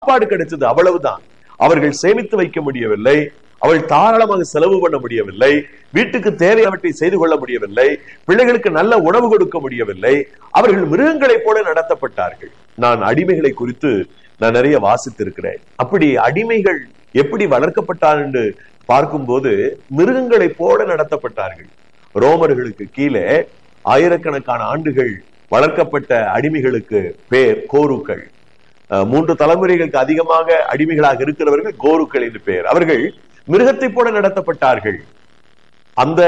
சாப்பாடு கிடைச்சது அவ்வளவுதான் அவர்கள் சேமித்து வைக்க முடியவில்லை அவள் தாராளமாக செலவு பண்ண முடியவில்லை வீட்டுக்கு தேவையானவற்றை செய்து கொள்ள முடியவில்லை பிள்ளைகளுக்கு நல்ல உணவு கொடுக்க முடியவில்லை அவர்கள் மிருகங்களைப் போல நடத்தப்பட்டார்கள் நான் அடிமைகளை குறித்து நான் நிறைய வாசித்திருக்கிறேன் அப்படி அடிமைகள் எப்படி வளர்க்கப்பட்டார் என்று பார்க்கும்போது மிருகங்களைப் போல நடத்தப்பட்டார்கள் ரோமர்களுக்கு கீழே ஆயிரக்கணக்கான ஆண்டுகள் வளர்க்கப்பட்ட அடிமைகளுக்கு பேர் கோருக்கள் அஹ், மூன்று தலைமுறைகளுக்கு அதிகமாக அடிமைகளாக இருக்கிறவர்கள் கோருக்கள் என்று பெயர் அவர்கள் மிருகத்தை போல நடத்தப்பட்டார்கள் அந்த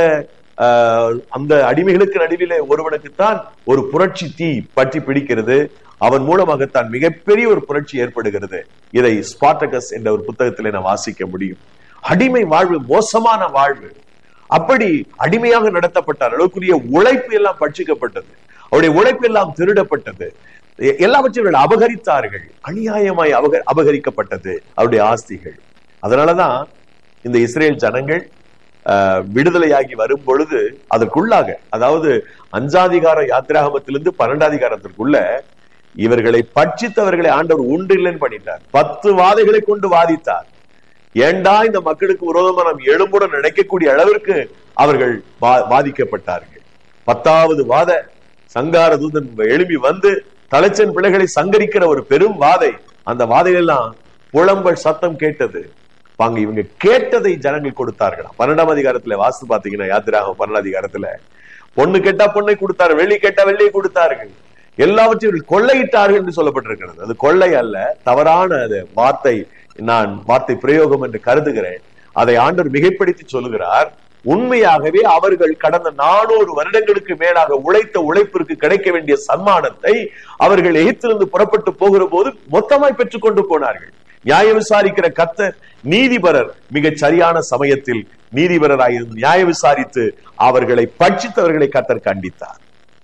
அஹ், அந்த அடிமைகளுக்கு நடுவிலே ஒருவனுக்குத்தான் ஒரு புரட்சி தீ பற்றி பிடிக்கிறது அவன் மூலமாகத்தான் மிகப்பெரிய ஒரு புரட்சி ஏற்படுகிறது இதை ஸ்பாட்டகஸ் என்ற ஒரு புத்தகத்திலே நான் வாசிக்க முடியும் அடிமை வாழ்வு மோசமான வாழ்வு அப்படி அடிமையாக நடத்தப்பட்டார் அளவுக்குரிய உழைப்பு எல்லாம் பட்சிக்கப்பட்டது அவருடைய உழைப்பு எல்லாம் திருடப்பட்டது எ- எல்லாவற்றையும் இவர்கள் அபகரித்தார்கள் அநியாயமாய் அபக அபகரிக்கப்பட்டது அவருடைய ஆஸ்திகள் அதனாலதான் இந்த இஸ்ரேல் ஜனங்கள் ஆஹ், விடுதலையாகி வரும் பொழுது அதற்குள்ளாக அதாவது அஞ்சாதிகார யாத்திராகமத்திலிருந்து பன்னெண்டாதிகாரத்திற்குள்ள இவர்களை பட்சித்தவர்களை ஆண்டவர் உண்டு இல்லைன்னு பண்ணிட்டார் பத்து வாதைகளை கொண்டு வாதித்தார் ஏண்டா இந்த மக்களுக்கு விரோதமா நாம் எழும்புடன் நினைக்கக்கூடிய அளவிற்கு அவர்கள் வா- வாதிக்கப்பட்டார்கள் பத்தாவது வாத சங்கார தூதன் எழுப்பி வந்து தலைச்சன் பிள்ளைகளை சங்கரிக்கிற ஒரு பெரும் வாதை அந்த வாதையெல்லாம் புலம்பல் சத்தம் கேட்டது பாங்க இவங்க கேட்டதை ஜனங்கள் கொடுத்தார்களாம் பன்னெண்டாம் அதிகாரத்துல வாஸ்து பாத்தீங்கன்னா யாத்திராக பன்னெண்டாம் அதிகாரத்துல பொண்ணு கேட்டா பொண்ணை கொடுத்தார்கள் வெள்ளி கேட்டா வெள்ளியை கொடுத்தார்கள் எல்லாவற்றையும் இவர்கள் கொள்ளையிட்டார்கள் என்று சொல்லப்பட்டிருக்கிறது அது கொள்ளை அல்ல தவறான அது வார்த்தை நான் வார்த்தை பிரயோகம் என்று கருதுகிறேன் அதை ஆண்டவர் மிகைப்படுத்தி சொல்லுகிறார் உண்மையாகவே அவர்கள் கடந்த நானூறு வருடங்களுக்கு மேலாக உழைத்த உழைப்பிற்கு கிடைக்க வேண்டிய சன்மானத்தை அவர்கள் எகிப்திலிருந்து புறப்பட்டு போகிற போது மொத்தமாய் பெற்றுக்கொண்டு போனார்கள் நியாய விசாரிக்கிற கத்தர் நீதிபரர் மிகச் சரியான சமயத்தில் நீதிபரராயிருந்து நியாய விசாரித்து அவர்களை பட்சித்தவர்களை கத்தர் கண்டித்தார்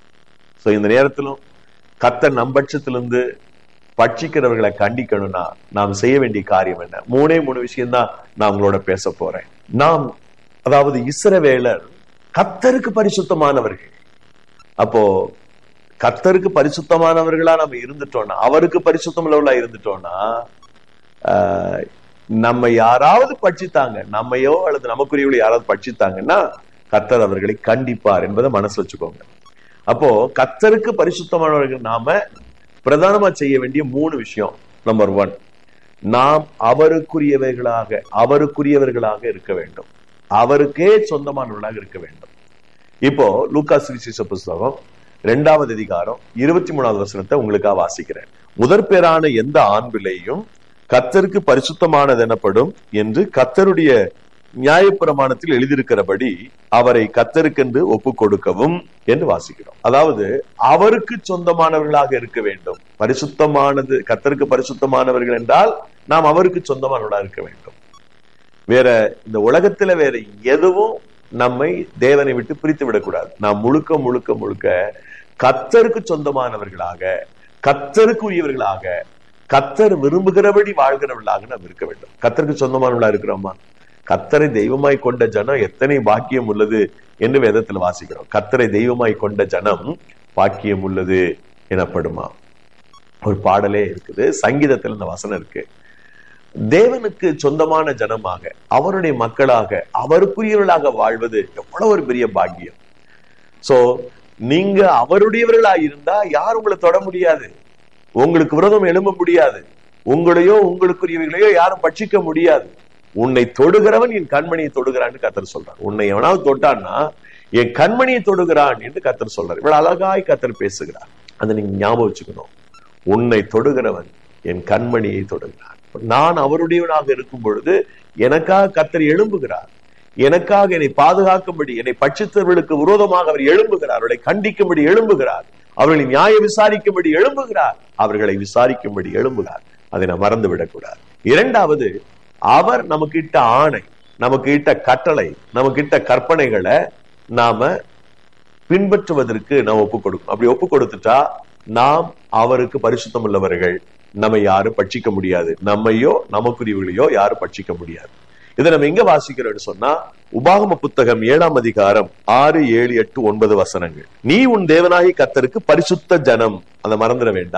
சோ இந்த நேரத்திலும் கத்தர் நம்பட்சத்திலிருந்து பட்சிக்கிறவர்களை கண்டிக்கணும்னா நாம் செய்ய வேண்டிய காரியம் என்ன மூணே மூணு விஷயம் தான் நான் உங்களோட பேச போறேன் நாம் அதாவது இஸ்ரவேலர் கத்தருக்கு பரிசுத்தமானவர்கள் அப்போ கத்தருக்கு பரிசுத்தமானவர்களா நம்ம இருந்துட்டோம்னா அவருக்கு பரிசுத்தம் உள்ளவர்களா இருந்துட்டோம்னா ஆஹ், நம்ம யாராவது பட்சித்தாங்க நம்மையோ அல்லது நமக்குரியவங்களை யாராவது பட்சித்தாங்கன்னா கத்தர் அவர்களை கண்டிப்பார் என்பதை மனசு வச்சுக்கோங்க அப்போ கத்தருக்கு பரிசுத்தமானவர்கள் நாம பிரதானமா செய்ய வேண்டிய மூணு விஷயம் நம்பர் ஒன் நாம் அவருக்குரியவர்களாக அவருக்குரியவர்களாக இருக்க வேண்டும் அவருக்கே சொந்தமானவர்களாக இருக்க வேண்டும் இப்போ லூக்கா சுவிசேஷ புஸ்தகம் இரண்டாவது அதிகாரம் இருபத்தி மூணாவது வசனத்தை உங்களுக்காக வாசிக்கிறேன் முதற் பேரான எந்த ஆண் பிள்ளையும் கத்தருக்கு பரிசுத்தமானது எனப்படும் என்று கத்தருடைய நியாயப்பிரமாணத்தில் எழுதியிருக்கிறபடி அவரை கத்தருக்கென்று ஒப்பு கொடுக்கவும் என்று வாசிக்கிறோம் அதாவது அவருக்கு சொந்தமானவர்களாக இருக்க வேண்டும் பரிசுத்தமானது கத்தருக்கு பரிசுத்தமானவர்கள் என்றால் நாம் அவருக்கு சொந்தமானவர்களாக இருக்க வேண்டும் வேற இந்த உலகத்துல வேற எதுவும் நம்மை தேவனை விட்டு பிரித்து விடக்கூடாது நாம் முழுக்க முழுக்க முழுக்க கத்தருக்கு சொந்தமானவர்களாக கத்தருக்கு உரியவர்களாக கத்தர் விரும்புகிறபடி வாழ்கிறவர்களாக நாம் இருக்க வேண்டும் கத்தருக்கு சொந்தமானவர்களா இருக்கிறோமா கத்தரை தெய்வமாய் கொண்ட ஜனம் எத்தனை பாக்கியம் உள்ளது என்று வேதத்தில் வாசிக்கிறோம் கத்தரை தெய்வமாய் கொண்ட ஜனம் பாக்கியம் உள்ளது எனப்படுமா ஒரு பாடலே இருக்குது சங்கீதத்தில் இந்த வசனம் இருக்கு தேவனுக்கு சொந்தமான ஜனமாக அவருடைய மக்களாக அவருக்குரியவர்களாக வாழ்வது எவ்வளவு ஒரு பெரிய பாக்கியம் சோ நீங்க அவருடையவர்களா இருந்தா யார் உங்களை தொட முடியாது உங்களுக்கு விரோதம் எழும்ப முடியாது உங்களையோ உங்களுக்குரியவர்களையோ யாரும் பட்சிக்க முடியாது உன்னை தொடுகிறவன் என் கண்மணியை தொடுகிறான்னு கத்தர் சொல்றார் உன்னை எவனாவது தொட்டான்னா என் கண்மணியை தொடுகிறான் என்று கத்தர் சொல்றார் இவ்வளவு அழகாய் கத்தர் பேசுகிறார் அதை நீங்க ஞாபகம் வச்சுக்கணும் உன்னை தொடுகிறவன் என் கண்மணியை தொடுகிறான் நான் அவருடையவனாக இருக்கும் பொழுது எனக்காக கத்தர் எழும்புகிறார் எனக்காக என்னை பாதுகாக்கும்படி என்னை பட்சித்தவர்களுக்கு விரோதமாக அவர் எழும்புகிறார் அவர்களை கண்டிக்கும்படி எழும்புகிறார் அவர்களை நியாய விசாரிக்கும்படி எழும்புகிறார் அவர்களை விசாரிக்கும்படி எழும்புகிறார் அதை நான் மறந்து விடக்கூடாது இரண்டாவது அவர் நமக்கு இட்ட ஆணை நமக்கு இட்ட கட்டளை நமக்கு இட்ட கற்பனைகளை நாம பின்பற்றுவதற்கு நாம் ஒப்பு கொடுக்கணும் அப்படி ஒப்பு கொடுத்துட்டா நாம் அவருக்கு பரிசுத்தம் உள்ளவர்கள் நம்மை யாரும் பட்சிக்க முடியாது நம்மையோ நமக்குரியவர்களையோ யாரும் பட்சிக்க முடியாது இதை நம்ம எங்க வாசிக்கிறோம்னு சொன்னா உபாகம புத்தகம் ஏழாம் அதிகாரம் ஆறு ஏழு எட்டு ஒன்பது வசனங்கள் நீ உன் தேவனாகி கத்தருக்கு பரிசுத்த ஜனம் அதை மறந்துட வேண்டாம்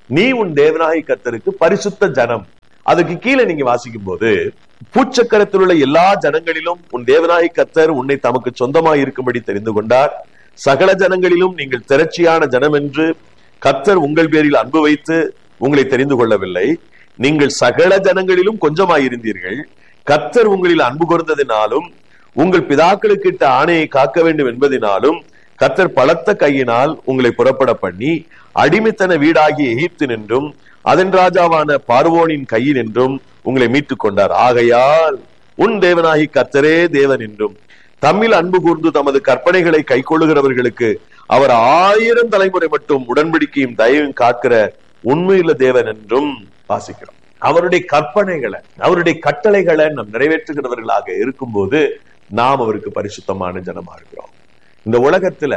நீ உன் தேவனாகி கர்த்தருக்கு பரிசுத்த ஜனம் அதுக்கு கீழே நீங்க வாசிக்கும் போது பூச்சக்கரத்தில் உள்ள எல்லா ஜனங்களிலும் உன் தேவனாகி கர்த்தர் உன்னை தமக்கு சொந்தமாய் இருக்கும்படி தெரிந்து கொண்டார் சகல ஜனங்களிலும் நீங்கள் திரட்சியான ஜனம் என்று கர்த்தர் உங்கள் பேரில் அன்பு வைத்து உங்களை தெரிந்து கொள்ளவில்லை நீங்கள் சகல ஜனங்களிலும் கொஞ்சமாயிருந்தீர்கள் கர்த்தர் உங்களில் அன்பு கூர்ந்ததினாலும் உங்கள் பிதாக்களுக்கு இட்ட ஆணையை காக்க வேண்டும் என்பதினாலும் கர்த்தர் பலத்த கையினால் உங்களை புறப்பட பண்ணி அடிமைத்தன வீடாகிய எகிப்து நின்றும் அதன் ராஜாவான பார்வோனின் கையில் என்றும் உங்களை மீட்டுக் கொண்டார் ஆகையால் உன் தேவனாகி கர்த்தரே தேவன் என்றும் தம்மில் அன்பு கூர்ந்து தமது கற்பனைகளை கைக்கொள்ளுகிறவர்களுக்கு அவர் ஆயிரம் தலைமுறை மட்டும் உடன்படிக்கையும் தயவும் காக்கிற உண்மையுள்ள தேவன் என்றும் வாசிக்கிறோம் அவருடைய கற்பனைகளை அவருடைய கட்டளைகளை நாம் நிறைவேற்றுகிறவர்களாக இருக்கும்போது நாம் அவருக்கு பரிசுத்தமான ஜனமா இருக்கிறோம் இந்த உலகத்துல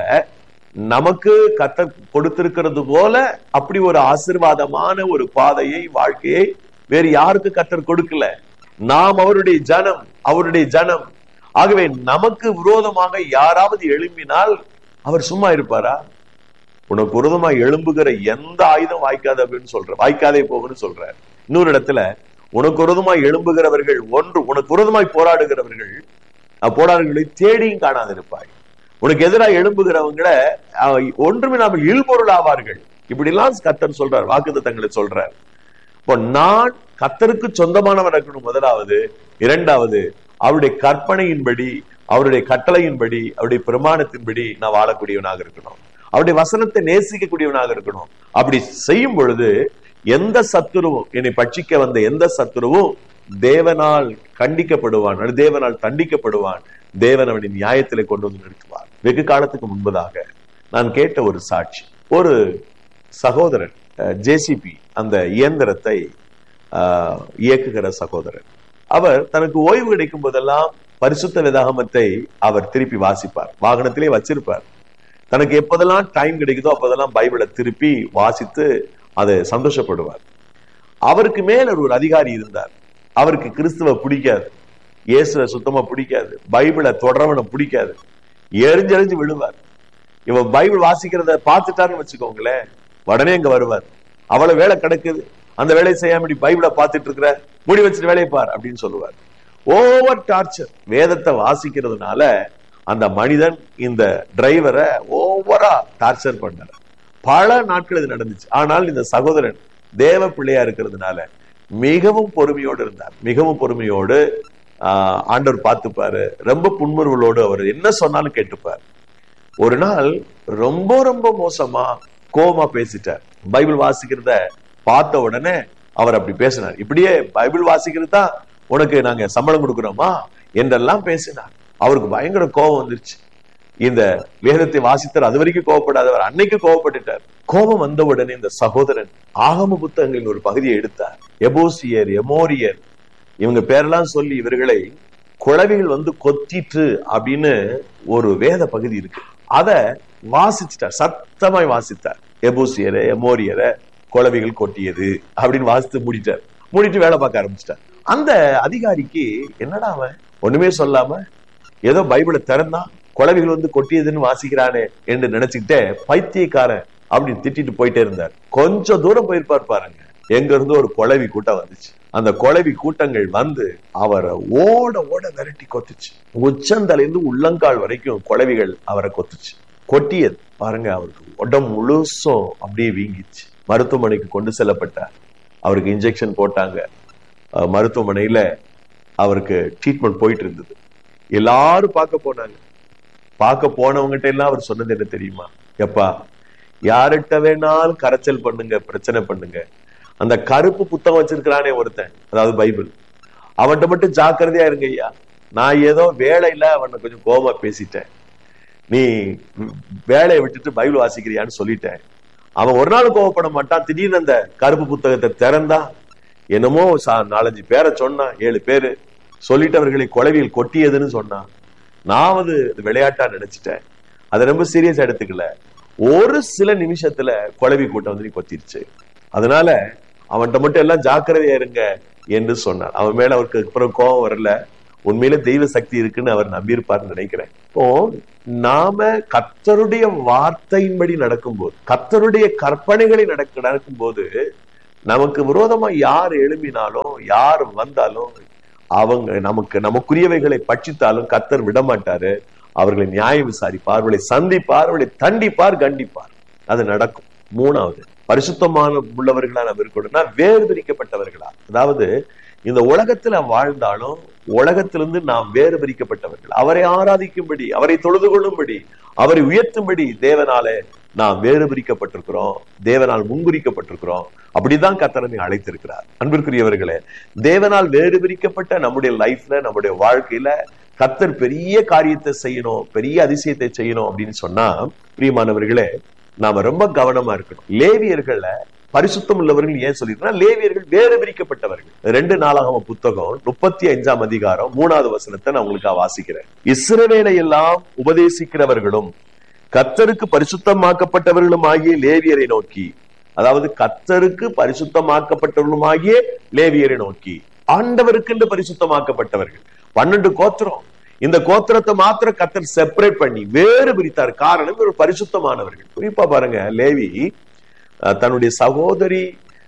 நமக்கு கத்த கொடுத்திருக்கிறது போல அப்படி ஒரு ஆசிர்வாதமான ஒரு பாதையை வாழ்க்கையை வேறு யாருக்கு கத்தர் கொடுக்கல நாம் அவருடைய ஜனம் அவருடைய ஜனம் ஆகவே நமக்கு விரோதமாக யாராவது எழும்பினால் அவர் சும்மா இருப்பாரா உனக்கு விரோதமாக எழும்புகிற எந்த ஆயுதம் வாய்க்காது அப்படின்னு சொல்ற வாய்க்காதே போகுன்னு சொல்ற இன்னொரு இடத்துல உனக்கு விரோதமாய் எழும்புகிறவர்கள் ஒன்று உனக்கு விரோதமாய் போராடுகிறவர்கள் போராடுகளை தேடியும் காணாதிருப்பாய் உனக்கு எதிராக எழும்புகிறவங்கள ஒன்றுமில்லாமல் இல்பொருள் ஆவார்கள் இப்படி எல்லாம் கத்தர் சொல்றார் வாக்குத்தங்களை சொல்றார் இப்போ நான் கத்தருக்கு சொந்தமானவன் இருக்கணும் முதலாவது இரண்டாவது அவருடைய கற்பனையின்படி அவருடைய கட்டளையின்படி அவருடைய பிரமாணத்தின்படி நான் வாழக்கூடியவனாக இருக்கணும் அவருடைய வசனத்தை நேசிக்கக்கூடியவனாக இருக்கணும் அப்படி செய்யும் பொழுது எந்த சத்துருவும் என்னை பட்சிக்க வந்த எந்த சத்துருவும் தேவனால் கண்டிக்கப்படுவான் தேவனால் தண்டிக்கப்படுவான் தேவன் அவனின் நியாயத்திலே கொண்டு வந்து நிறுத்துவார் வெகு காலத்துக்கு முன்பதாக நான் கேட்ட ஒரு சாட்சி ஒரு சகோதரன் ஜேசிபி அந்த இயந்திரத்தை இயக்குகிற சகோதரன் அவர் தனக்கு ஓய்வு கிடைக்கும் போதெல்லாம் பரிசுத்த வேதாகமத்தை அவர் திருப்பி வாசிப்பார் வாகனத்திலே வச்சிருப்பார் தனக்கு எப்போதெல்லாம் டைம் கிடைக்குதோ அப்போதெல்லாம் பைபிளை திருப்பி வாசித்து அதை சந்தோஷப்படுவார் அவருக்கு மேல ஒரு அதிகாரி இருந்தார் அவருக்கு கிறிஸ்துவ பிடிக்காது இயேசுவை சுத்தமா பிடிக்காது பைபிளை தொடரவனை பிடிக்காது எரிஞ்செறிஞ்சு விழுவார் இவன் பைபிள் வாசிக்கிறத பார்த்துட்டாருன்னு வச்சுக்கோங்களேன் உடனே அங்க வருவார் அவ்வளவு வேலை கிடக்குது அந்த வேலையை செய்யாம பைபிளை பார்த்துட்டு இருக்கிற முடி வச்சுட்டு வேலையை பார் அப்படின்னு சொல்லுவார் ஓவர் டார்ச்சர் வேதத்தை வாசிக்கிறதுனால அந்த மனிதன் இந்த டிரைவரை ஓவரா டார்ச்சர் பண்ணார் பல நாட்கள் இது நடந்துச்சு ஆனால் இந்த சகோதரன் தேவ பிள்ளையா இருக்கிறதுனால மிகவும் பொறுமையோடு இருந்தார் மிகவும் பொறுமையோடு ஆஹ் ஆண்டவர் பார்த்துப்பாரு ரொம்ப புன்முறுவலோடு அவர் என்ன சொன்னாலும் கேட்டுப்பார் ஒரு நாள் ரொம்ப ரொம்ப மோசமா கோபமா பேசிட்டார் பைபிள் வாசிக்கிறத பார்த்த உடனே அவர் அப்படி பேசினார் இப்படியே பைபிள் வாசிக்கிறது தான் உனக்கு நாங்க சம்பளம் கொடுக்கிறோமா என்றெல்லாம் பேசினார் அவருக்கு பயங்கர கோபம் வந்துருச்சு இந்த வேதத்தை வாசித்தார் அது வரைக்கும் கோவப்படாதவர் அன்னைக்கு கோவப்பட்டுட்டார் கோபம் வந்த உடனே இந்த சகோதரன் ஆகம புத்தகங்களின் ஒரு பகுதியை எடுத்தார் எபோசியர் எமோரியர் இவங்க பேரெல்லாம் சொல்லி இவர்களை குழவிகள் வந்து கொத்திட்டு அப்படின்னு ஒரு வேத பகுதி இருக்கு அத வாசிச்சிட்டார் சத்தமாய் வாசித்தார் எபூசியரை எமோரியரை குழவிகள் கொட்டியது அப்படின்னு வாசித்து மூடிட்டார் மூடிட்டு வேலை பார்க்க ஆரம்பிச்சிட்டார் அந்த அதிகாரிக்கு என்னடா அவன் ஒண்ணுமே சொல்லாம ஏதோ பைபிளை திறந்தா குழவிகள் வந்து கொட்டியதுன்னு வாசிக்கிறானே என்று நினைச்சுக்கிட்டே பைத்தியக்காரன் அப்படின்னு திட்டிட்டு போயிட்டே இருந்தார் கொஞ்சம் தூரம் போயிருப்பார் பாருங்க எங்க இருந்து ஒரு குழவி கூட்டம் வந்துச்சு அந்த குழவி கூட்டங்கள் வந்து அவரை ஓட ஓட விரட்டி கொத்துச்சு உச்சந்தலைந்து உள்ளங்கால் வரைக்கும் குழவிகள் அவரை கொத்துச்சு கொட்டியது பாருங்க அவருக்கு உடம்பு முழுசும் அப்படியே வீங்கிச்சு மருத்துவமனைக்கு கொண்டு செல்லப்பட்டார் அவருக்கு இன்ஜெக்ஷன் போட்டாங்க மருத்துவமனையில அவருக்கு ட்ரீட்மெண்ட் போயிட்டு இருந்தது எல்லாரும் பார்க்க போனாங்க பார்க்க போனவங்ககிட்ட எல்லாம் அவர் சொன்னது என்ன தெரியுமா எப்பா யார்கிட்ட வேணாலும் கரைச்சல் பண்ணுங்க பிரச்சனை பண்ணுங்க அந்த கருப்பு புத்தகம் வச்சிருக்கிறானே ஒருத்தன் அதாவது பைபிள் அவன்கிட்ட மட்டும் ஜாக்கிரதையா இருங்க ஐயா நான் ஏதோ வேலையில அவனை கொஞ்சம் கோபமா பேசிட்டேன் நீ வேலையை விட்டுட்டு பைபிள் வாசிக்கிறியான்னு சொல்லிட்டேன் அவன் ஒரு நாள் கோவப்பட மாட்டான் திடீர்னு அந்த கருப்பு புத்தகத்தை திறந்தா என்னமோ நாலஞ்சு பேரை சொன்னான் ஏழு பேரு சொல்லிட்டவர்களை குழவியில் கொட்டியதுன்னு சொன்னான் நான் அது விளையாட்டா நினைச்சிட்டேன் அதை ரொம்ப சீரியஸ் எடுத்துக்கல ஒரு சில நிமிஷத்துல குழவி கூட்டம் வந்து நீ கொத்திருச்சு அதனால அவன்கிட்ட மட்டும் எல்லாம் ஜாக்கிரதையா இருங்க என்று சொன்னான் அவன் மேல அவருக்கு அப்புறம் கோபம் வரல உண்மையில தெய்வ சக்தி இருக்குன்னு அவர் நம்பியிருப்பார்னு நினைக்கிறேன் இப்போ நாம கத்தருடைய வார்த்தையின்படி நடக்கும்போது கத்தருடைய கற்பனைகளை நடக்க நடக்கும்போது நமக்கு விரோதமா யார் எழும்பினாலும் யார் வந்தாலும் அவங்க நமக்கு நமக்குரியவைகளை பட்சித்தாலும் கத்தர் விடமாட்டாரு அவர்களை நியாயம் விசாரிப்பார் அவர்களை சந்திப்பார் அவர்களை தண்டிப்பார் கண்டிப்பார் அது நடக்கும் மூணாவது பரிசுத்தமான உள்ளவர்களா நாம் இருக்கணும்னா வேறு பிரிக்கப்பட்டவர்களா அதாவது இந்த உலகத்துல வாழ்ந்தாலும் உலகத்திலிருந்து நாம் வேறு பிரிக்கப்பட்டவர்கள் அவரை ஆராதிக்கும்படி அவரை தொழுது கொள்ளும்படி அவரை உயர்த்தும்படி தேவனாலே நாம் வேறு பிரிக்கப்பட்டிருக்கிறோம் தேவனால் முன்குறிக்கப்பட்டிருக்கிறோம் அப்படிதான் கத்தரனை அழைத்திருக்கிறார் அன்பிற்குரியவர்களே தேவனால் வேறு பிரிக்கப்பட்ட நம்முடைய லைஃப்ல நம்முடைய வாழ்க்கையில கத்தர் பெரிய காரியத்தை செய்யணும் பெரிய அதிசயத்தை செய்யணும் அப்படின்னு சொன்னா பிரியமானவர்களே நாம ரொம்ப கவனமா இருக்கணும் லேவியர்களை பரிசுத்தம் உள்ளவர்கள் ஏன் சொல்லிருக்கா லேவியர்கள் வேறு பிரிக்கப்பட்டவர்கள் ரெண்டு நாளாகம புத்தகம் முப்பத்தி அஞ்சாம் அதிகாரம் மூணாவது வசனத்தை நான் உங்களுக்கு வாசிக்கிறேன் இஸ்ரவேலை எல்லாம் உபதேசிக்கிறவர்களும் கத்தருக்கு பரிசுத்தமாக்கப்பட்டவர்களும் ஆகிய லேவியரை நோக்கி அதாவது கத்தருக்கு பரிசுத்தமாக்கப்பட்டவர்களும் ஆகிய லேவியரை நோக்கி ஆண்டவருக்கு என்று பரிசுத்தமாக்கப்பட்டவர்கள் பன்னெண்டு கோத்திரம் இந்த கோத்திரத்தை மாத்திரம் கத்தர் செப்பரேட் பண்ணி வேறு பிரித்தார் காரணம் ஒரு பரிசுத்தமானவர்கள் குறிப்பா பாருங்க லேவி அஹ், தன்னுடைய சகோதரி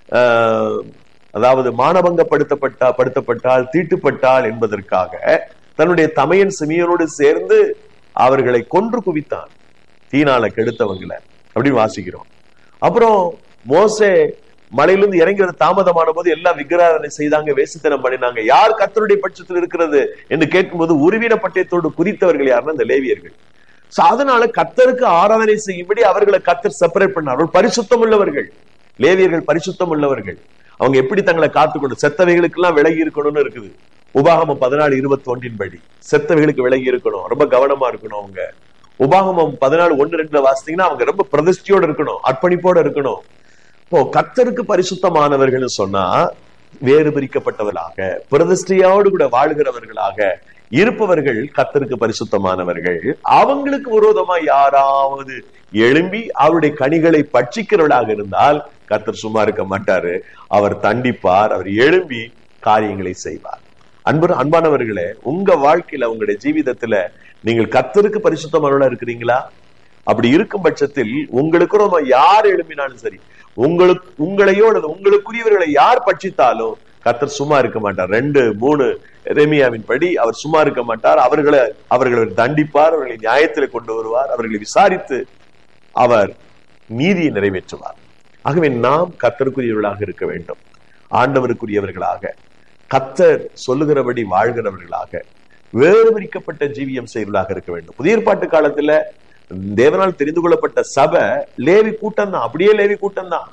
அஹ், அதாவது மானபங்கப்படுத்தப்பட்டா படுத்தப்பட்டால் தீட்டுப்பட்டால் என்பதற்காக தன்னுடைய தமையன் சிமியனோடு சேர்ந்து அவர்களை கொன்று குவித்தான் தீனால கெடுத்தவங்களை அப்படின்னு வாசிக்கிறோம் அப்புறம் மோசே மலையிலிருந்து இறங்கி வர தாமதமான போது எல்லாம் விக்கிராதனை செய்தாங்க வேசித்தனம் பண்ணினாங்க யார் கத்தருடைய பட்சத்தில் இருக்கிறது என்று கேட்கும்போது உருவின பட்டயத்தோடு குறித்தவர்கள் யாருன்னா இந்த லேவியர்கள் சோ அதனால கத்தருக்கு ஆராதனை செய்யும்படி அவர்களை கத்தர் செப்பரேட் பண்ணார்கள் பரிசுத்தம் உள்ளவர்கள் லேவியர்கள் பரிசுத்தம் உள்ளவர்கள் அவங்க எப்படி தங்களை காத்துக்கொண்டு செத்தவைகளுக்கு எல்லாம் விலகி இருக்கணும்னு இருக்குது உபாகமம் பதினாலு இருபத்தி ஒன்றின் படி செத்தவைகளுக்கு விலகி இருக்கணும் ரொம்ப கவனமா இருக்கணும் அவங்க உபாகமம் பதினாலு ஒன்னு ரெண்டுல வாசித்தீங்கன்னா அவங்க ரொம்ப பிரதிஷ்டியோட இருக்கணும் அர்ப்பணிப்போட இருக்கணும் இப்போ கத்தருக்கு பரிசுத்தமானவர்கள் சொன்னா வேறு பிரிக்கப்பட்டவர்களாக பிரதிஷ்டையோடு கூட வாழ்கிறவர்களாக இருப்பவர்கள் கத்தருக்கு பரிசுத்தமானவர்கள் அவங்களுக்கு விரோதமா யாராவது எழும்பி அவருடைய கனிகளை பட்சிக்கிறவர்களாக இருந்தால் கத்தர் சும்மா இருக்க மாட்டாரு அவர் தண்டிப்பார் அவர் எழும்பி காரியங்களை செய்வார் அன்பு அன்பானவர்களே உங்க வாழ்க்கையில உங்களுடைய ஜீவிதத்துல நீங்கள் கத்தருக்கு பரிசுத்தமானவர்களா இருக்கிறீங்களா அப்படி இருக்கும் பட்சத்தில் உங்களுக்கு ரொம்ப யார் எழுப்பினாலும் சரி உங்களுக்கு உங்களையோ அல்லது உங்களுக்குரியவர்களை யார் பட்சித்தாலும் கத்தர் சும்மா இருக்க மாட்டார் ரெண்டு மூணு ரெமியாவின் படி அவர் சும்மா இருக்க மாட்டார் அவர்களை அவர்களை தண்டிப்பார் அவர்களை நியாயத்தில் கொண்டு வருவார் அவர்களை விசாரித்து அவர் நீதியை நிறைவேற்றுவார் ஆகவே நாம் கத்தருக்குரியவர்களாக இருக்க வேண்டும் ஆண்டவருக்குரியவர்களாக கத்தர் சொல்லுகிறபடி வாழ்கிறவர்களாக வேறு பிரிக்கப்பட்ட ஜீவியம் செய்வர்களாக இருக்க வேண்டும் புதிய ஏற்பாட்டு காலத்துல தேவனால் தெரிந்து கொள்ளப்பட்ட சபை லேவி கூட்டம் தான் அப்படியே லேவி கூட்டம் தான்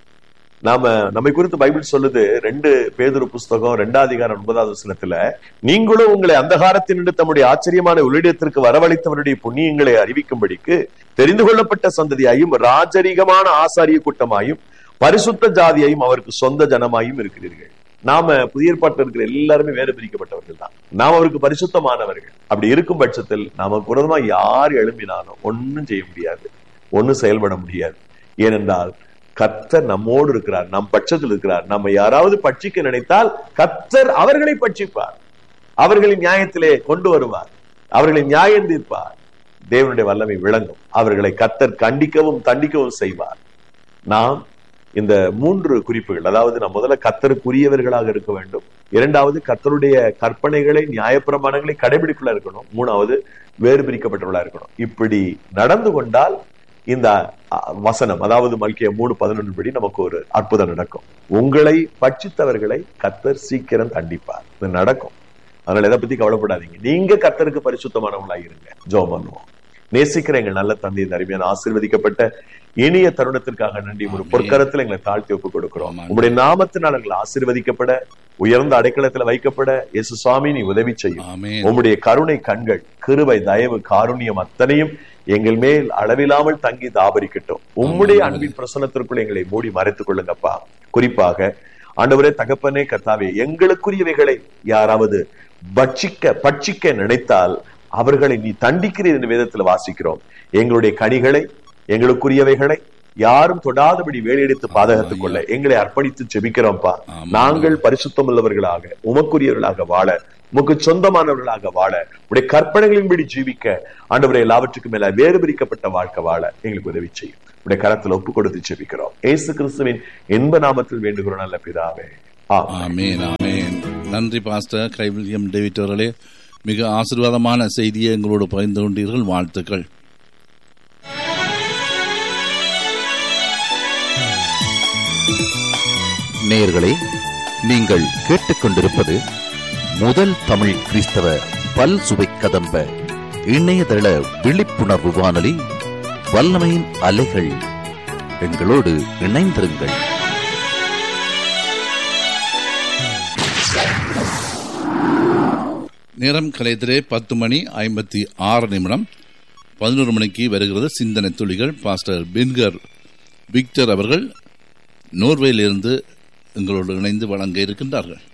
நாம நம்மை குறித்து பைபிள் சொல்லுது ரெண்டு பேதுரு புஸ்தகம் ரெண்டாம் அதிகாரம் ஒன்பதாவது வசனத்துல நீங்களும் உங்களை அந்தகாரத்தினின்று தம்முடைய ஆச்சரியமான உள்ளிடத்திற்கு வரவழைத்தவருடைய புண்ணியங்களை அறிவிக்கும்படிக்கு தெரிந்து கொள்ளப்பட்ட சந்ததியாயும் ராஜரீகமான ஆசாரிய கூட்டமாயும் பரிசுத்த ஜாதியாயும் அவருக்கு சொந்த ஜனமாயும் இருக்கிறீர்கள் நாம புதிய ஏற்பாட்டில் இருக்கிற எல்லாருமே வேறு பிரிக்கப்பட்டவர்கள் தான் நாம் அவருக்கு பரிசுத்தமானவர்கள் அப்படி இருக்கும் பட்சத்தில் நமக்கு விரோதமா யார் எழும்பினாலும் ஒன்னும் செய்ய முடியாது ஒன்னும் செயல்பட முடியாது ஏனென்றால் கத்தர் நம்மோடு இருக்கிறார் நம் பட்சத்தில் இருக்கிறார் நம்ம யாராவது பட்சிக்க நினைத்தால் கத்தர் அவர்களை பட்சிப்பார் அவர்களின் நியாயத்திலே கொண்டு வருவார் அவர்களை நியாயம் தீர்ப்பார் தேவனுடைய வல்லமை விளங்கும் அவர்களை கத்தர் கண்டிக்கவும் தண்டிக்கவும் செய்வார் நாம் இந்த மூன்று குறிப்புகள் அதாவது நாம் முதல்ல கத்தருக்குரியவர்களாக இருக்க வேண்டும் இரண்டாவது கத்தருடைய கற்பனைகளை நியாயப்பிரமாணங்களை கடைபிடிக்குள்ள இருக்கணும் மூணாவது வேறு பிரிக்கப்பட்டவர்களா இருக்கணும் இப்படி நடந்து கொண்டால் இந்த அஹ், வசனம் அதாவது மல்கிய மூணு பதினொன்று படி நமக்கு ஒரு அற்புதம் நடக்கும் உங்களை பட்சித்தவர்களை கத்தர் சீக்கிரம் தண்டிப்பார் இது நடக்கும் அதனால எதை பத்தி கவலைப்படாதீங்க நீங்க கத்தருக்கு பரிசுத்தமானவங்களா இருங்க ஜோம் பண்ணுவோம் நேசிக்கிற எங்கள் நல்ல தந்தை இந்த அருமையான ஆசீர்வதிக்கப்பட்ட இனிய தருணத்திற்காக நன்றி ஒரு பொற்கரத்தில் எங்களை தாழ்த்தி ஒப்புக் கொடுக்கிறோம் ஆமாம். உங்களுடைய நாமத்தினால் எங்களை ஆசீர்வதிக்கப்பட உயர்ந்த அடைக்கலத்துல வைக்கப்பட இயேசு சுவாமி நீ உதவி செய்யும் ஆமென் உம்முடைய கருணை கண்கள் கிருபை தயவு காருண்யம் அத்தனையும் எங்கள் மேல் அளவில்லாமல் தங்கி தாபரிக்கட்டும் உம்முடைய ஆமென். அன்பின் பிரசனத்திற்குள் எங்களை மூடி மறைத்துக் கொள்ளுங்கப்பா குறிப்பாக ஆண்டவரே தகப்பனே கத்தாவே எங்களுக்குரியவைகளை யாராவது பட்சிக்க பட்சிக்க நினைத்தால் அவர்களை நீ தண்டிக்கிறீர் என்று வேதத்தில் வாசிக்கிறோம் எங்களுடைய கனிகளை எங்களுக்குரியவைகளை யாரும் தொடாதபடி வேலையெடுத்து பாதகத்துக் கொள்ள எங்களை அர்ப்பணித்து ஜெபிக்கிறோம்ப்பா ஆமென். நாங்கள் பரிசுத்தம் உள்ளவர்களாக உமக்குரியவர்களாக வாழ உமக்கு சொந்தமானவர்களாக வாழ உடைய கற்பனைகளின்படி ஜீவிக்க ஆண்டவரை எல்லாவற்றுக்கும் மேல வேறு பிரிக்கப்பட்ட வாழ்க்கை வாழ எங்களுக்கு உதவி செய்யும் உடைய கரத்துல ஒப்பு கொடுத்து ஜெபிக்கிறோம் ஏசு கிறிஸ்துவின் இன்ப நாமத்தில் வேண்டுகிறோம் நல்ல பிதாவே ஆமென். ஆமேன் ஆமேன் நன்றி பாஸ்டர் கைவில்யம் டேவிட் அவர்களே மிக ஆசீர்வாதமான செய்தியை எங்களோடு பகிர்ந்து கொண்டீர்கள் வாழ்த்துக்கள் நேயர்களே நீங்கள் கேட்டுக்கொண்டிருப்பது முதல் தமிழ் கிறிஸ்தவ பல் சுவை கதம்ப இணையதள விழிப்புணர்வு வானொலி வல்லமையின் அலைகள் எங்களோடு இணைந்திருங்கள் நேரம் கலையத்திலே பத்து மணி ஐம்பத்தி ஆறு நிமிடம் பதினோரு மணிக்கு வருகிறது சிந்தனை துளிகள் பாஸ்டர் பின்கர் விக்டர் அவர்கள் நோர்வேயிலிருந்து எங்களோடு இணைந்து வழங்க இருக்கின்றார்கள்